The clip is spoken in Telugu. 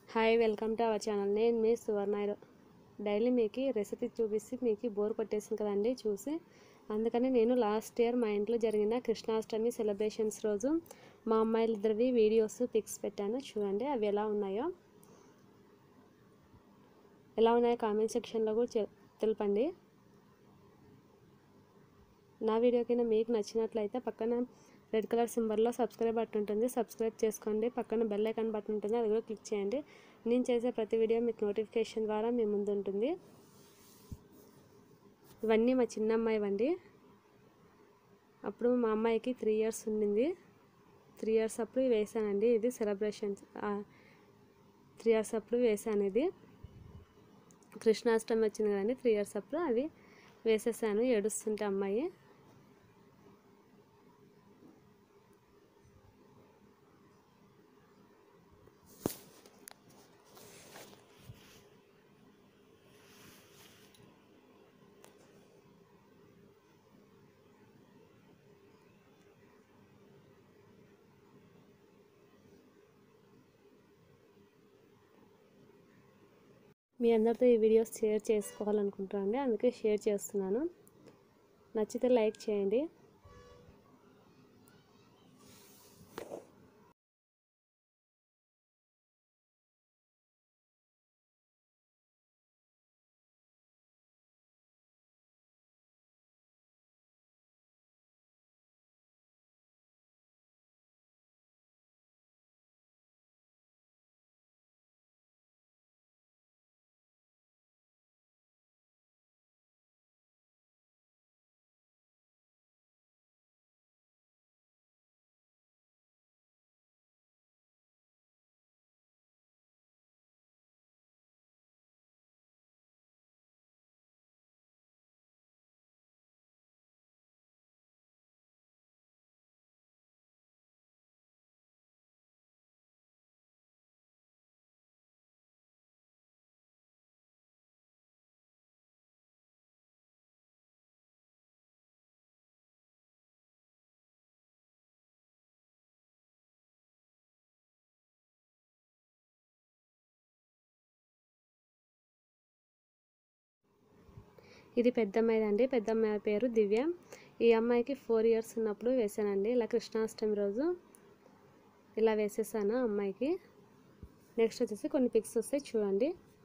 hi welcome to our channel నేను మీ సువర్ణ డైలీ మీకు రెసిపీ చూపిస్తే మీకు బోర్ కొట్టేసింది కదండి చూసి అందుకని నేను లాస్ట్ ఇయర్ మా ఇంట్లో జరిగిన కృష్ణాష్టమి సెలబ్రేషన్స్ రోజు మా అమ్మాయిలిద్దరివి వీడియోస్ పిక్స్ పెట్టాను చూడండి అవి ఎలా ఉన్నాయో ఎలా ఉన్నాయో కామెంట్ సెక్షన్లో కూడా చె- తెలపండి నా వీడియో కింద మీకు నచ్చినట్లయితే పక్కన రెడ్ కలర్ సింబల్లో సబ్స్క్రైబ్ బటన్ ఉంటుంది సబ్స్క్రైబ్ చేసుకోండి పక్కన బెల్ ఐకాన్ బటన్ ఉంటుంది అది కూడా క్లిక్ చేయండి నేను చేసే ప్రతి వీడియో మీకు నోటిఫికేషన్ ద్వారా మీ ముందు ఉంటుంది ఇవన్నీ మా చిన్న అమ్మాయి వండి అప్పుడు మా అమ్మాయికి త్రీ ఇయర్స్ ఉండింది త్రీ ఇయర్స్ అప్పుడు వేసానండి ఇది సెలబ్రేషన్స్ త్రీ ఇయర్స్ అప్పుడు వేసాను ఇది కృష్ణాష్టమి వచ్చింది కదండి త్రీ ఇయర్స్ అప్పుడు అది వేసేసాను ఏడుస్తుంటే అమ్మాయి మీ అందరితో ఈ వీడియోస్ షేర్ చేసుకోవాలనుకుంటున్నాను అందుకే షేర్ చేస్తున్నాను నచ్చితే లైక్ చేయండి ఇది పెద్ద అమ్మాయిదండి పెద్ద అమ్మాయి పేరు దివ్య ఈ అమ్మాయికి ఫోర్ ఇయర్స్ ఉన్నప్పుడు వేసానండి ఇలా కృష్ణాష్టమి రోజు ఇలా వేసేసాను అమ్మాయికి నెక్స్ట్ వచ్చేసి కొన్ని పిక్స్ వస్తాయి చూడండి